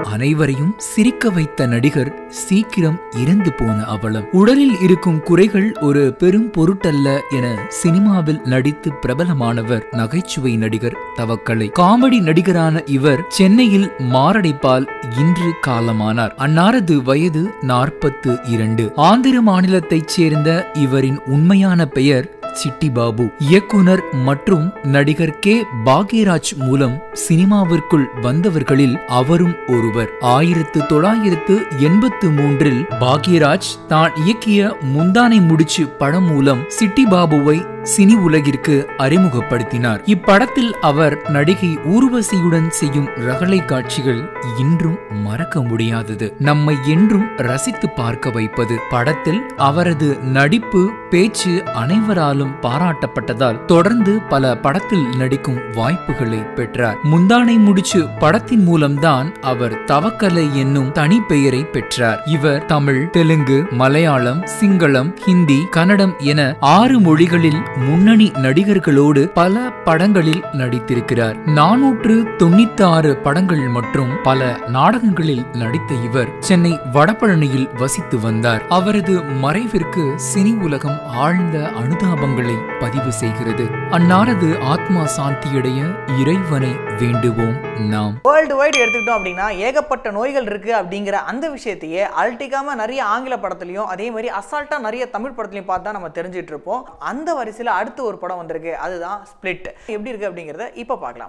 அனைவரையும் சிரிக்க வைத்த நடிகர் சீக்கிரம் இறந்து போன அவலம் உடலில் இருக்கும் குறைகள் ஒரு பெரும் பொருட்டல்ல என சினிமாவில் நடித்து பிரபலமானவர் நகைச்சுவை நடிகர் தவக்கலை காமெடி நடிகரான இவர் சென்னையில் மாரடைப்பால் இன்று காலமானார் அன்னாரது வயது நாற்பத்து இரண்டு ஆந்திர மாநிலத்தைச் சேர்ந்த இவரின் உண்மையான பெயர் சிட்டி பாபு இயக்குனர் மற்றும் நடிகர் கே பாக்யராஜ் மூலம் சினிமாவிற்குள் வந்தவர்களில் அவரும் ஒருவர் ஆயிரத்து தொள்ளாயிரத்து எண்பத்து மூன்றில் பாக்யராஜ் தான் இயக்கிய முந்தானை முடிச்சு படம் மூலம் சிட்டி பாபுவை சினி உலகிற்கு அறிமுகப்படுத்தினார் இப்படத்தில் அவர் நடிகை ஊர்வசியுடன் செய்யும் ரகளை காட்சிகள் இன்றும் மறக்க முடியாதது நம்மை என்றும் ரசித்து பார்க்க வைப்பது படத்தில் அவரது நடிப்பு பேச்சு அனைவராலும் பாராட்டப்பட்டதால் தொடர்ந்து பல படத்தில் நடிக்கும் வாய்ப்புகளை பெற்றார் முந்தானை முடிச்சு படத்தின் மூலம்தான் அவர் தவக்கலை என்னும் தனி பெயரை பெற்றார் இவர் தமிழ் தெலுங்கு மலையாளம் சிங்களம் ஹிந்தி கன்னடம் என ஆறு மொழிகளில் முன்னணி நடிகர்களோடு பல படங்களில் நடித்திருக்கிறார் நானூற்று தொண்ணூத்தி ஆறு படங்கள் மற்றும் பல நாடகங்களில் நடித்த இவர் சென்னை வடபழனியில் வசித்து வந்தார் அவரது மறைவிற்கு சினி உலகம் ஆழ்ந்த அனுதாபங்களை பதிவு செய்கிறது அன்னாரது ஆத்மா சாந்தியடைய இறைவனை வேண்டுவோம் நாம் வேர்ல்டு வைடு எடுத்துக்கிட்டோம் அப்படின்னா ஏகப்பட்ட நோய்கள் இருக்கு அப்படிங்கிற அந்த விஷயத்தையே அல்டிக்காம நிறைய ஆங்கில படத்துலையும் அதே மாதிரி அசால்ட்டா நிறைய தமிழ் படத்துலையும் பார்த்து தான் நம்ம தெரிஞ்சுட்டு இருப்போம் அந்த வரிசையில் அடுத்து ஒரு படம் வந்திருக்கு அதுதான் ஸ்பிளிட் எப்படி இருக்கு அப்படிங்கிறத இப்போ பார்க்கலாம்